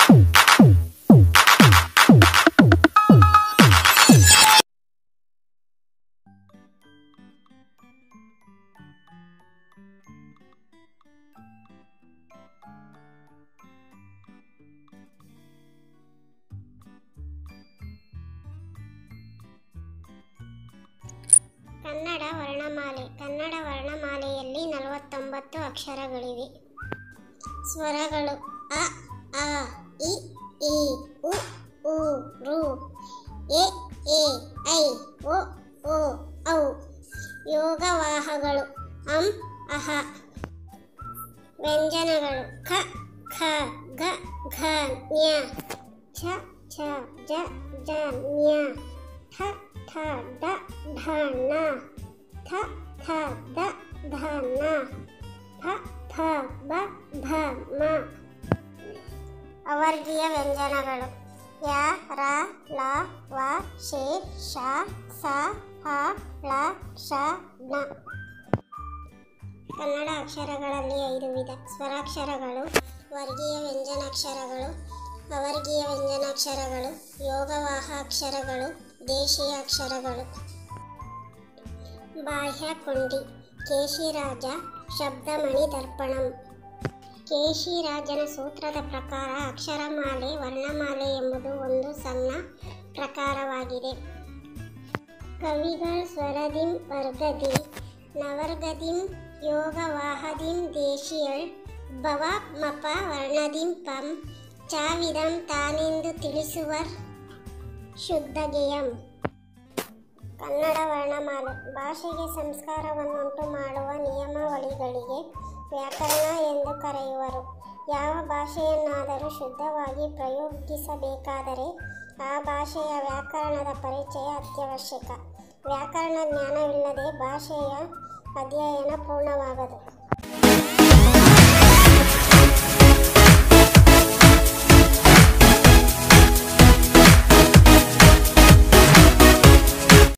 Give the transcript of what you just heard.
ಕನ್ನಡ ವರ್ಣಮಾಲೆ ಕನ್ನಡ ವರ್ಣಮಾಲೆಯಲ್ಲಿ ನಲವತ್ತೊಂಬತ್ತು ಅಕ್ಷರಗಳಿವೆ ಸ್ವರಗಳು ಅ ಆ ಇ ಈ ಉ ಊ ರು ಎ ಎ ಐ ಒ ಓ ಔ ಯೋಗವಾಹಗಳು ಅಂ ಅಹ ವ್ಯಂಜನಗಳು ಖ ಖ ಗ ಘ ಜ್ಞ ಛ ಛ ಜ ಜ ಜ್ಞ ಠ ಠ ಡ ಢ ಣ ಥ ಥ ದ ಧ ನ ಫ ಫ ಬ ಭ ಮ ಅವರ್ಗೀಯ ವ್ಯಂಜನಗಳು ಯ ರ ಲ ವ ಶೇ ಶ ಸ ಹ ಳ ಶ ಣ ಕನ್ನಡ ಅಕ್ಷರಗಳಲ್ಲಿ ಐದು ವಿಧ ಸ್ವರಾಕ್ಷರಗಳು ವರ್ಗೀಯ ವ್ಯಂಜನಾಕ್ಷರಗಳು ಅವರ್ಗೀಯ ವ್ಯಂಜನಾಕ್ಷರಗಳು ಯೋಗವಾಹ ಅಕ್ಷರಗಳು ದೇಶೀಯ ಅಕ್ಷರಗಳು ಬಾಹ್ಯ ಕೊಂಡಿ ಕೇಶಿರಾಜ ಶಬ್ದಮಣಿ ದರ್ಪಣಂ ಕೇಶಿರಾಜನ ಸೂತ್ರದ ಪ್ರಕಾರ ಅಕ್ಷರಮಾಲೆ ವರ್ಣಮಾಲೆ ಎಂಬುದು ಒಂದು ಸಣ್ಣ ಪ್ರಕಾರವಾಗಿದೆ ಕವಿಗಳು ಸ್ವರದಿಂ ವರ್ಗದಿಂ ನವರ್ಗದಿಂ ಯೋಗವಾಹದಿಂ ದೇಶಿಯಳ್ ಭವ ಮಪ ವರ್ಣದಿಂ ಪಂ ಚಾವಿದಂ ತಾನೆಂದು ತಿಳಿಸುವರ್ ಶುದ್ಧಗೆಯಂ ಕನ್ನಡ ವರ್ಣಮಾಲೆ ಭಾಷೆಗೆ ಸಂಸ್ಕಾರವನ್ನುಂಟು ಮಾಡುವ ನಿಯಮಾವಳಿಗಳಿಗೆ ವ್ಯಾಕರಣ ಎಂದು ಕರೆಯುವರು ಯಾವ ಭಾಷೆಯನ್ನಾದರೂ ಶುದ್ಧವಾಗಿ ಪ್ರಯೋಗಿಸಬೇಕಾದರೆ ಆ ಭಾಷೆಯ ವ್ಯಾಕರಣದ ಪರಿಚಯ ಅತ್ಯವಶ್ಯಕ ವ್ಯಾಕರಣ ಜ್ಞಾನವಿಲ್ಲದೆ ಭಾಷೆಯ ಅಧ್ಯಯನ ಪೂರ್ಣವಾಗದು